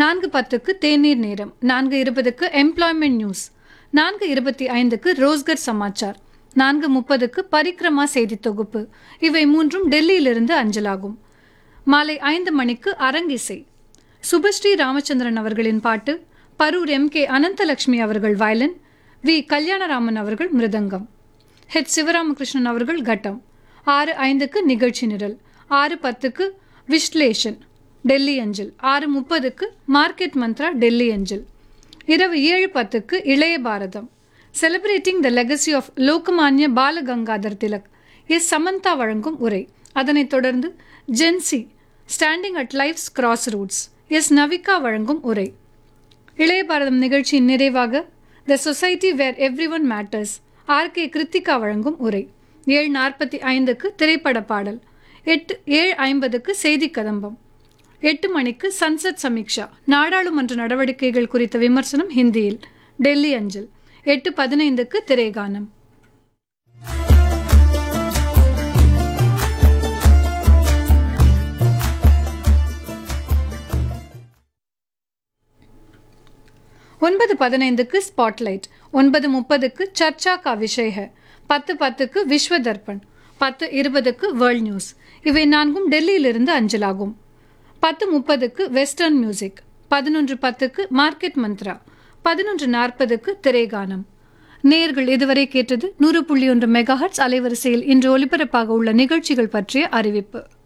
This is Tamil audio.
நான்கு பத்துக்கு தேநீர் நேரம் நான்கு இருபதுக்கு எம்ப்ளாய்மெண்ட் நியூஸ் நான்கு இருபத்தி ஐந்துக்கு ரோஸ்கர் சமாச்சார் நான்கு முப்பதுக்கு பரிக்ரமா செய்தி தொகுப்பு இவை மூன்றும் டெல்லியிலிருந்து அஞ்சலாகும் மாலை ஐந்து மணிக்கு அரங்கிசை சுபஸ்ரீ ராமச்சந்திரன் அவர்களின் பாட்டு பரூர் எம் கே அனந்தலட்சுமி அவர்கள் வயலின் வி கல்யாணராமன் அவர்கள் மிருதங்கம் ஹெச் சிவராமகிருஷ்ணன் அவர்கள் கட்டம் ஆறு ஐந்துக்கு நிகழ்ச்சி நிரல் ஆறு பத்துக்கு விஸ்லேஷன் டெல்லி அஞ்சல் ஆறு முப்பதுக்கு மார்க்கெட் மந்த்ரா டெல்லி அஞ்சல் இரவு ஏழு பத்துக்கு Ilaiya Bharatham celebrating the legacy of Lokmanya Balagangadhar Tilak S Samantha வழங்கும் உரை அதனைத் தொடர்ந்து Gen Z standing at life's grass roots S Navika வழங்கும் உரை இளைய பாரதம் நிகழ்ச்சியின் நிறைவாக the society where everyone matters R K Krithika வழங்கும் உரை ஏழு நாற்பத்தி ஐந்துக்கு திரைப்பட பாடல் எட்டு ஏழு ஐம்பதுக்கு செய்தி கதம்பம் எட்டு மணிக்கு சன்சத் சமீக்ஷா நாடாளுமன்ற நடவடிக்கைகள் குறித்த விமர்சனம் ஹிந்தியில் டெல்லி அஞ்சல் எட்டு பதினைந்துக்கு திரைகானம் ஒன்பது பதினைந்துக்கு ஸ்பாட்லைட் ஒன்பது முப்பதுக்கு சர்ச்சா கா விஷய பத்து பத்துக்கு விஸ்வ தர்ப்பண் பத்து இருபதுக்கு வேர்ல்ட் நியூஸ் இவை நான்கும் டெல்லியிலிருந்து அஞ்சலாகும் பத்து முப்பதுக்கு வெஸ்டர்ன் மியூசிக் பதினொன்று பத்துக்கு மார்க்கெட் மந்த்ரா பதினொன்று நாற்பதுக்கு திரைகானம் நேர்கள் இதுவரை கேட்டது நூறு புள்ளி ஒன்று மெகாஹர்ட்ஸ் அலைவரிசையில் இன்று ஒலிபரப்பாக உள்ள நிகழ்ச்சிகள் பற்றிய அறிவிப்பு